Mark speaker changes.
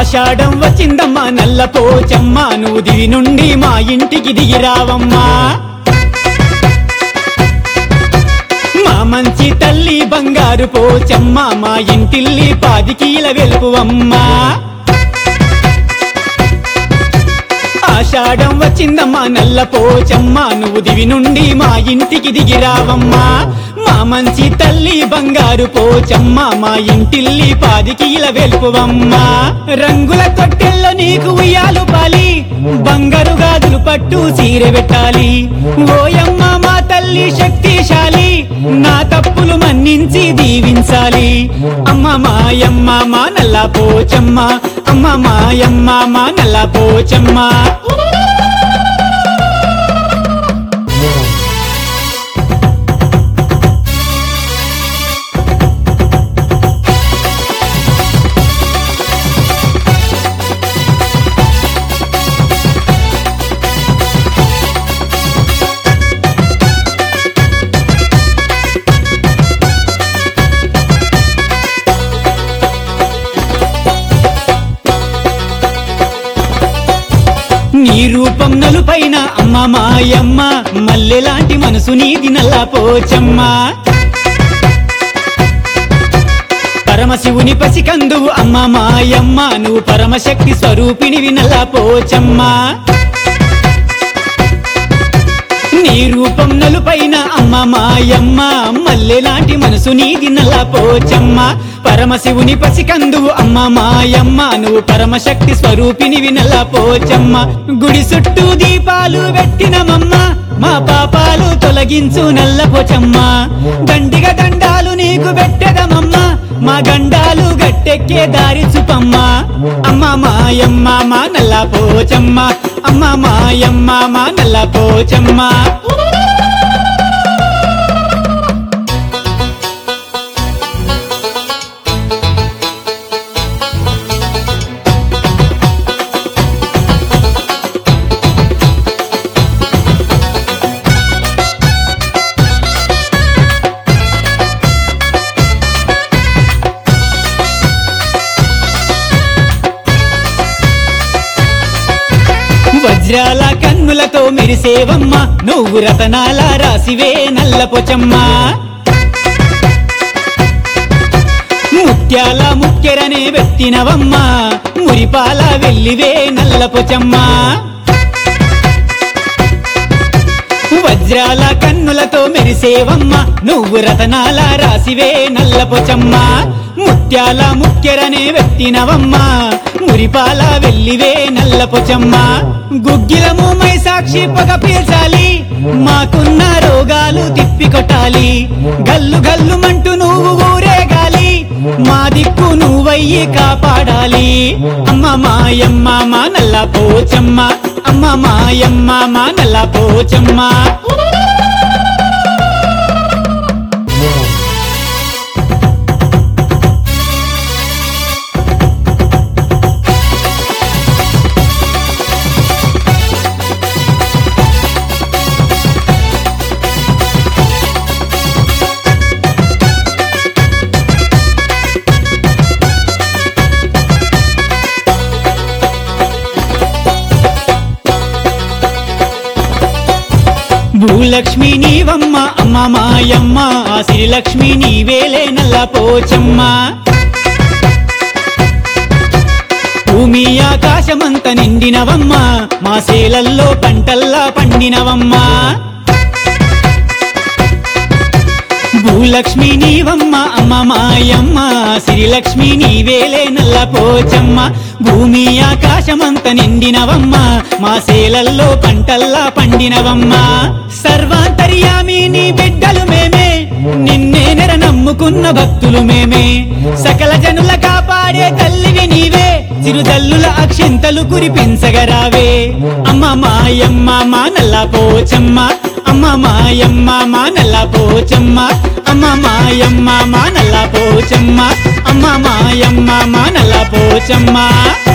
Speaker 1: ఆషాఢం వచ్చిందమ్మా నల్ల పోచమ్మ నువ్వు దివి నుండి మా ఇంటికి దిగిరావమ్మా మా మంచి తల్లి బంగారు పోచమ్మ మా ఇంటిల్లి పాదికీల వెలుపువమ్మా ఆషాఢం వచ్చిందమ్మా నల్ల పోచమ్మ నువ్వు దివి నుండి మా ఇంటికి దిగిరావమ్మా మా మంచి తల్లి బంగారు పోచమ్మ మా ఇంటిల్లి పాదికీల వెలుపువమ్మా రంగుల తొట్టెల్లో నీకు ఉయ్యాలు పాలి బంగారు గాజులు పట్టు చీర పెట్టాలి ఓయమ్మ మా తల్లి శక్తిశాలి నా తప్పులు మన్నించి దీవించాలి అమ్మ మాయమ్మ మా నల్ల పోచమ్మ అమ్మ మాయమ్మ మా నల్ల పోచమ్మ నీ రూపం నలుపైన అమ్మ మాయమ్మ మల్లెలాంటి మనసు నీది నల్ల పోచమ్మ పరమశివుని పసికందువు అమ్మ మాయమ్మ నువ్వు పరమశక్తి స్వరూపిణివి నల్ల పోచమ్మ నీ రూపం నలుపైన అమ్మ మాయమ్మ మల్లెలాంటి మనసు నీది నల్ల పోచమ్మ పరమశివుని పసికందువు అమ్మ మాయమ్మ నువ్వు పరమశక్తి స్వరూపినివి నల్ల పోచమ్మ గుడి చుట్టూ దీపాలు పెట్టినమమ్మ మా పాపాలు తొలగించు నల్ల పోచమ్మ దండిగ దండాలు నీకు పెట్టదమమ్మ మా గండాలు గట్టెక్కే దారి చూపమ్మ అమ్మ మాయమ్మ మా నల్ల పోచమ్మ అమ్మ మాయమ్మ మా నల్ల పోచమ్మ వజ్రాల కన్నులతో మెరిసేవమ్మ నువ్వు రతనాల రాసివే నల్ల పొచమ్మ ముత్యాల ముక్కెరనే వెత్తినవమ్మ మురిపాల వెళ్ళివే నల్ల పొచమ్మ వజ్రాల కన్నులతో మెరిసేవమ్మ నువ్వు రతనాల రాసివే నల్ల పొచమ్మ ముత్యాల ముక్కెరనే వెత్తినవమ్మ మురిపాల వెళ్ళివే నల్ల పొచమ్మ గుగ్గిలము మై సాక్షి పొగ పీల్చాలి మాకున్న రోగాలు తిప్పికొట్టాలి గల్లు గల్లు మంటూ నువ్వు ఊరేగాలి మా దిక్కు నువ్వయ్యి కాపాడాలి అమ్మ మాయమ్మ మా నల్ల పోచమ్మ అమ్మ మాయమ్మ మా నల్ల పోచమ్మ భూలక్ష్మి నీవమ్మ అమ్మ మాయమ్మ ఆ శ్రీలక్ష్మి నీవేలే నల్ల పోచమ్మ భూమి ఆకాశమంత నిండినవమ్మ మా సేలల్లో పంటల్లా పండినవమ్మ భూలక్ష్మి నీవమ్మ అమ్మ మాయమ్మ శ్రీలక్ష్మి నీవేలే నల్ల పోచమ్మ భూమి ఆకాశమంత నిండినవమ్మ మా సేలల్లో పంటల్లా పండినవమ్మ సర్వాంతర్యామి నీ బిడ్డలు మేమే నిన్నే నెర నమ్ముకున్న భక్తులు మేమే సకల జనుల కాపాడే తల్లివి నీవే చిరుతల్లుల అక్షింతలు కురిపించగరావే అమ్మ మాయమ్మ మా నల్ల పోచమ్మ అమ్మ మాయమ్మ మా నల్ల పోచమ్మ అమ్మ మాయమ్మ మా నల్ల పోచమ్మ అమ్మ మాయమ్మ మా నల్ల పోచమ్మ